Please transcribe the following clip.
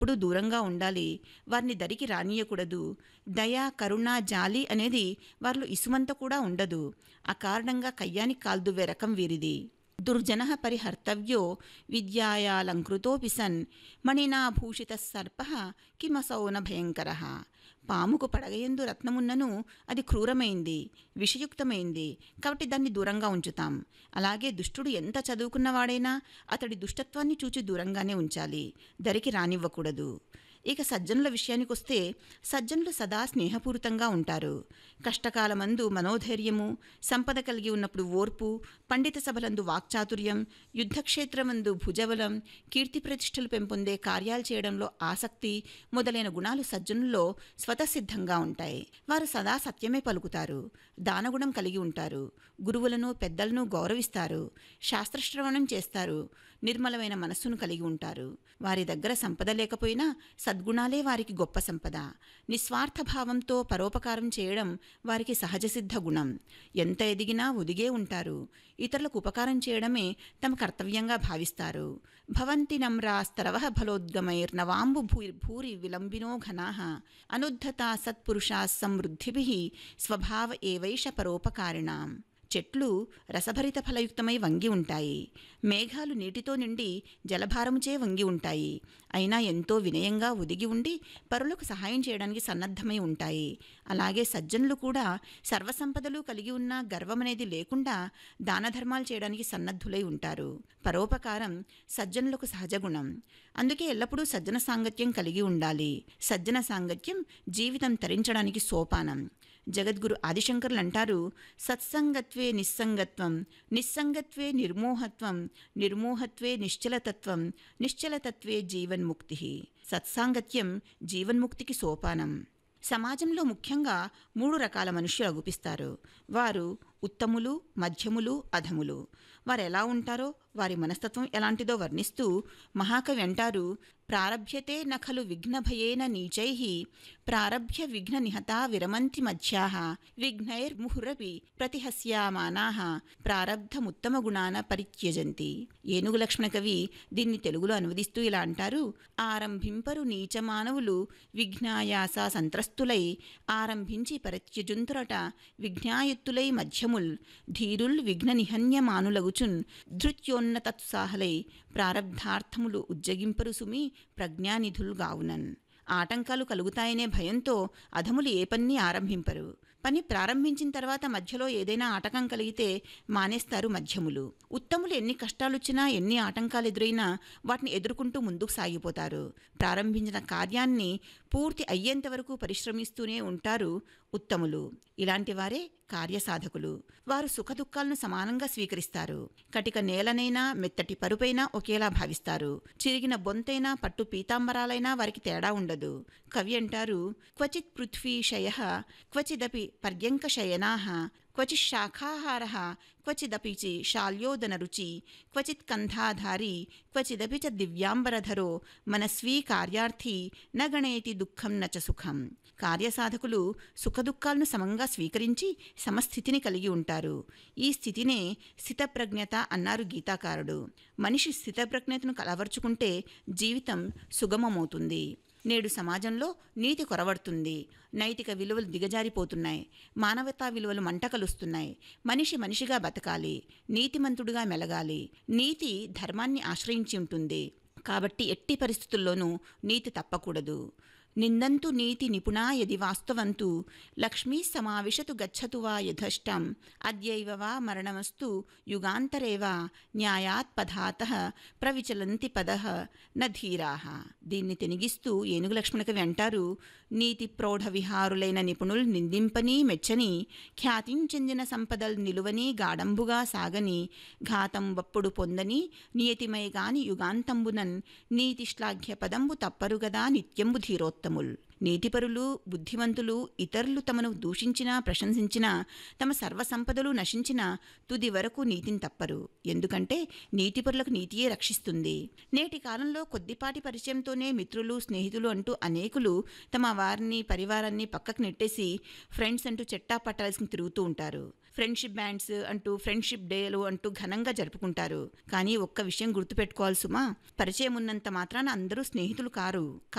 ఎప్పుడూ దూరంగా ఉండాలి వారిని దరికి రానియకూడదు దయ కరుణ జాలి అనేది వారిలో ఇసుమంత కూడా ఉండదు ఆ కారణంగా కయ్యానికి కాల్దువ్వే రకం వీరిది దుర్జన పరిహర్తవ్యో విద్యాయాలంకృతోపి సన్ మణినా భూషిత సర్ప కిమసౌ న భయంకర పాముకు పడగయందు రత్నమున్నను అది క్రూరమైంది విషయుక్తమైంది కాబట్టి దాన్ని దూరంగా ఉంచుతాం అలాగే దుష్టుడు ఎంత చదువుకున్నవాడైనా అతడి దుష్టత్వాన్ని చూచి దూరంగానే ఉంచాలి దరికి రానివ్వకూడదు ఇక సజ్జనుల విషయానికి వస్తే సజ్జనులు సదా స్నేహపూరితంగా ఉంటారు కష్టకాలమందు మనోధైర్యము సంపద కలిగి ఉన్నప్పుడు ఓర్పు పండిత సభలందు వాక్చాతుర్యం యుద్ధక్షేత్రమందు భుజబలం కీర్తి ప్రతిష్టలు పెంపొందే కార్యాలు చేయడంలో ఆసక్తి మొదలైన గుణాలు సజ్జనుల్లో స్వతసిద్ధంగా ఉంటాయి వారు సదా సత్యమే పలుకుతారు దానగుణం కలిగి ఉంటారు గురువులను పెద్దలను గౌరవిస్తారు శాస్త్రశ్రవణం చేస్తారు నిర్మలమైన మనస్సును కలిగి ఉంటారు వారి దగ్గర సంపద లేకపోయినా సద్గుణాలే వారికి గొప్ప సంపద నిస్వార్థ భావంతో పరోపకారం చేయడం వారికి సహజసిద్ధ గుణం ఎంత ఎదిగినా ఒదిగే ఉంటారు ఇతరులకు ఉపకారం చేయడమే తమ కర్తవ్యంగా భావిస్తారు భవంతి నమ్రాస్తరవ ఫలోద్గమైర్నవాంబు భూ భూరి విలంబినో ఘనా అనుద్ధత సత్పురుషా సమృద్ధిభి స్వభావ ఏవైష పరోపకారిణాం చెట్లు రసభరిత ఫలయుక్తమై వంగి ఉంటాయి మేఘాలు నీటితో నిండి జలభారముచే వంగి ఉంటాయి అయినా ఎంతో వినయంగా ఒదిగి ఉండి పరులకు సహాయం చేయడానికి సన్నద్ధమై ఉంటాయి అలాగే సజ్జనులు కూడా సర్వసంపదలు కలిగి ఉన్న గర్వమనేది లేకుండా దానధర్మాలు చేయడానికి సన్నద్ధులై ఉంటారు పరోపకారం సజ్జనులకు సహజ గుణం అందుకే ఎల్లప్పుడూ సజ్జన సాంగత్యం కలిగి ఉండాలి సజ్జన సాంగత్యం జీవితం తరించడానికి సోపానం జగద్గురు ఆదిశంకర్లు అంటారు సత్సంగత్వే నిస్సంగత్వం నిస్సంగత్వే నిర్మోహత్వం నిర్మోహత్వే నిశ్చలతత్వం నిశ్చలతత్వే జీవన్ముక్తి సత్సాంగత్యం జీవన్ముక్తికి సోపానం సమాజంలో ముఖ్యంగా మూడు రకాల మనుష్యులు అగుపిస్తారు వారు ఉత్తములు మధ్యములు అధములు వారు ఎలా ఉంటారో వారి మనస్తత్వం ఎలాంటిదో వర్ణిస్తూ మహాకవి అంటారు ప్రారభ్యతే నఖలు విఘ్నభయేన నీచై ప్రారభ్య విఘ్న నిహతా విరమంతి మధ్యా విఘ్నైర్ముహురపి ప్రతిహస్యామానా ప్రారబ్ధముత్తమ గుణాన పరిత్యజంతి ఏనుగు లక్ష్మణ కవి దీన్ని తెలుగులో అనువదిస్తూ ఇలా అంటారు ఆరంభింపరు నీచ మానవులు విఘ్నాయాస సంత్రస్తులై ఆరంభించి పరిత్యజుంతురట విఘ్నాయుత్తులై మధ్యముల్ ధీరుల్ విఘ్న నిహన్యమానులగుచున్ ధృత్యోన్నతత్సాహలై ప్రారబ్ధార్థములు ఉజ్జగింపరు సుమి ప్రజ్ఞానిధులు గావునన్ ఆటంకాలు కలుగుతాయనే భయంతో అధములు ఏ పని ఆరంభింపరు పని ప్రారంభించిన తర్వాత మధ్యలో ఏదైనా ఆటకం కలిగితే మానేస్తారు మధ్యములు ఉత్తములు ఎన్ని కష్టాలొచ్చినా ఎన్ని ఆటంకాలు ఎదురైనా వాటిని ఎదుర్కొంటూ ముందుకు సాగిపోతారు ప్రారంభించిన కార్యాన్ని పూర్తి అయ్యేంత వరకు పరిశ్రమిస్తూనే ఉంటారు ఉత్తములు ఇలాంటి వారే కార్యసాధకులు వారు సుఖదుఖాలను సమానంగా స్వీకరిస్తారు కటిక నేలనైనా మెత్తటి పరుపైనా ఒకేలా భావిస్తారు చిరిగిన బొంతైనా పట్టు పీతాంబరాలైనా వారికి తేడా ఉండదు కవి అంటారు క్వచిత్ పృథ్వీశయ క్వచిదపి పర్యంకశయనా క్వచిత్ శాఖాహార క్వచిదపి చి శాల్యోదనరుచి క్వచిత్ కంధాధారి క్వచిదపి చ దివ్యాంబరధరో మనస్వీ కార్యార్థి న గణేతి దుఃఖం నచ సుఖం కార్యసాధకులు సుఖదుఖాలను సమంగా స్వీకరించి సమస్థితిని కలిగి ఉంటారు ఈ స్థితినే స్థితప్రజ్ఞత అన్నారు గీతాకారుడు మనిషి స్థితప్రజ్ఞతను కలవర్చుకుంటే జీవితం సుగమమవుతుంది నేడు సమాజంలో నీతి కొరవడుతుంది నైతిక విలువలు దిగజారిపోతున్నాయి మానవతా విలువలు మంటకలుస్తున్నాయి మనిషి మనిషిగా బతకాలి నీతిమంతుడుగా మెలగాలి నీతి ధర్మాన్ని ఆశ్రయించి ఉంటుంది కాబట్టి ఎట్టి పరిస్థితుల్లోనూ నీతి తప్పకూడదు నిందంతు నీతి నిపుణా యది వాస్తవంతు లక్ష్మీ సమావిశతు గచ్చతు వా యథష్టం అద్యైవ వా మరణమస్తు యుగాంతరే వా న్యాయాత్ పదాత ప్రవిచలంతి పద న ధీరా దీన్ని తెనిగిస్తూ ఏనుగు లక్ష్మణకవి అంటారు నీతి ప్రౌఢ విహారులైన నిపుణులు నిందింపని మెచ్చని ఖ్యాతిం చెందిన సంపదలు నిలువని గాఢంబుగా సాగని ఘాతం వప్పుడు పొందని నియతిమై గాని యుగాంతంబునన్ నీతి శ్లాఘ్య పదంబు తప్పరుగదా నిత్యంబు ధీరోత్త ఉత్తముల్ నీతిపరులు బుద్ధిమంతులు ఇతరులు తమను దూషించినా ప్రశంసించినా తమ సర్వసంపదలు నశించినా తుది వరకు నీతిని తప్పరు ఎందుకంటే నీతిపరులకు నీతియే రక్షిస్తుంది నేటి కాలంలో కొద్దిపాటి పరిచయంతోనే మిత్రులు స్నేహితులు అంటూ అనేకులు తమ వారిని పరివారాన్ని పక్కకు నెట్టేసి ఫ్రెండ్స్ అంటూ చెట్టా పట్టాల్సి తిరుగుతూ ఉంటారు ఫ్రెండ్షిప్ బ్యాండ్స్ అంటూ ఫ్రెండ్షిప్ డేలు అంటూ ఘనంగా జరుపుకుంటారు కానీ ఒక్క విషయం గుర్తుపెట్టుకోవాలి సుమా పరిచయం ఉన్నంత మాత్రాన అందరూ స్నేహితులు కారు